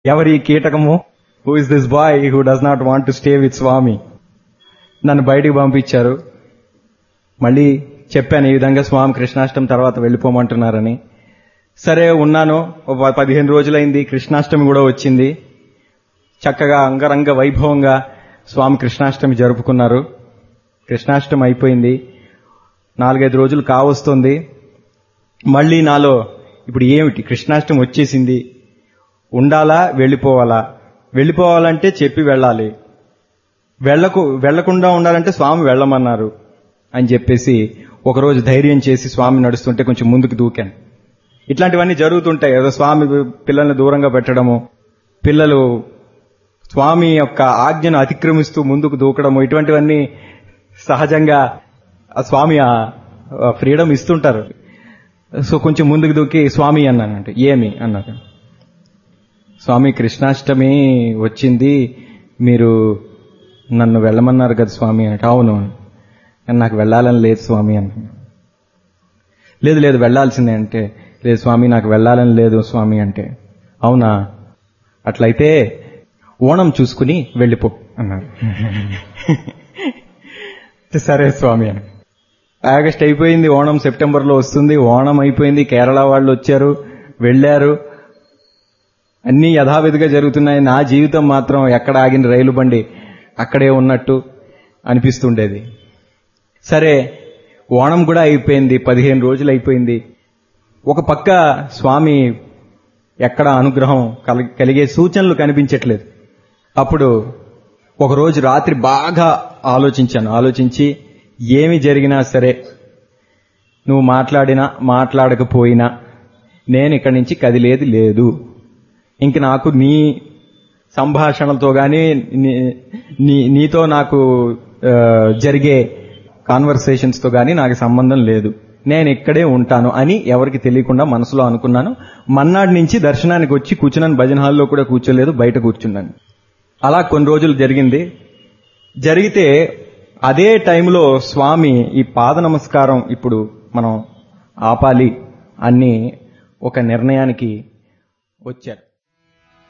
ఎవరి ఈ కీటకము who is this boy who does not want to stay with Swami నన్ను బయటికి పంపించారు మళ్ళీ చెప్పాను ఈ విధంగా స్వామి కృష్ణాష్టమి తర్వాత వెళ్ళిపోమంటున్నారని సరే ఉన్నాను ఒక పదిహేను రోజులైంది కృష్ణాష్టమి కూడా వచ్చింది చక్కగా అంగరంగ వైభవంగా స్వామి కృష్ణాష్టమి జరుపుకున్నారు కృష్ణాష్టమి అయిపోయింది నాలుగైదు రోజులు కావస్తుంది మళ్ళీ నాలో ఇప్పుడు ఏమిటి కృష్ణాష్టమి వచ్చేసింది ఉండాలా వెళ్ళిపోవాలా వెళ్ళిపోవాలంటే చెప్పి వెళ్ళాలి వెళ్ళకు వెళ్లకుండా ఉండాలంటే స్వామి వెళ్ళమన్నారు అని చెప్పేసి ఒకరోజు ధైర్యం చేసి స్వామి నడుస్తుంటే కొంచెం ముందుకు దూకాను ఇట్లాంటివన్నీ జరుగుతుంటాయి ఏదో స్వామి పిల్లల్ని దూరంగా పెట్టడము పిల్లలు స్వామి యొక్క ఆజ్ఞను అతిక్రమిస్తూ ముందుకు దూకడము ఇటువంటివన్నీ సహజంగా ఆ స్వామి ఆ ఫ్రీడమ్ ఇస్తుంటారు సో కొంచెం ముందుకు దూకి స్వామి అన్నానంటే ఏమి అన్నారు స్వామి కృష్ణాష్టమి వచ్చింది మీరు నన్ను వెళ్ళమన్నారు కదా స్వామి అంటే అవును కానీ నాకు వెళ్ళాలని లేదు స్వామి అన్నాను లేదు లేదు వెళ్ళాల్సిందే అంటే లేదు స్వామి నాకు వెళ్ళాలని లేదు స్వామి అంటే అవునా అట్లయితే ఓణం చూసుకుని వెళ్ళిపో అన్నారు సరే స్వామి అని ఆగస్ట్ అయిపోయింది ఓణం సెప్టెంబర్ లో వస్తుంది ఓణం అయిపోయింది కేరళ వాళ్ళు వచ్చారు వెళ్ళారు అన్ని యథావిధిగా జరుగుతున్నాయి నా జీవితం మాత్రం ఎక్కడ ఆగిన రైలు బండి అక్కడే ఉన్నట్టు అనిపిస్తుండేది సరే ఓణం కూడా అయిపోయింది పదిహేను రోజులు అయిపోయింది ఒక పక్క స్వామి ఎక్కడ అనుగ్రహం కల- కలిగే సూచనలు కనిపించట్లేదు అప్పుడు ఒకరోజు రాత్రి బాగా ఆలోచించాను ఆలోచించి ఏమి జరిగినా సరే నువ్వు మాట్లాడినా మాట్లాడకపోయినా నేను ఇక్కడి నుంచి కదిలేది లేదు ఇంక నాకు నీ సంభాషణలతో గాని నీ- నీ నీతో నాకు ఆ, జరిగే కాన్వర్సేషన్స్ తో గాని నాకు సంబంధం లేదు నేను ఇక్కడే ఉంటాను అని ఎవరికి తెలియకుండా మనసులో అనుకున్నాను మన్నాడు నుంచి దర్శనానికి వచ్చి కూర్చున్నాను భజన హాల్లో కూడా కూర్చోలేదు బయట కూర్చున్నాను అలా కొన్ని రోజులు జరిగింది జరిగితే అదే టైంలో స్వామి ఈ పాద నమస్కారం ఇప్పుడు మనం ఆపాలి అని ఒక నిర్ణయానికి వచ్చారు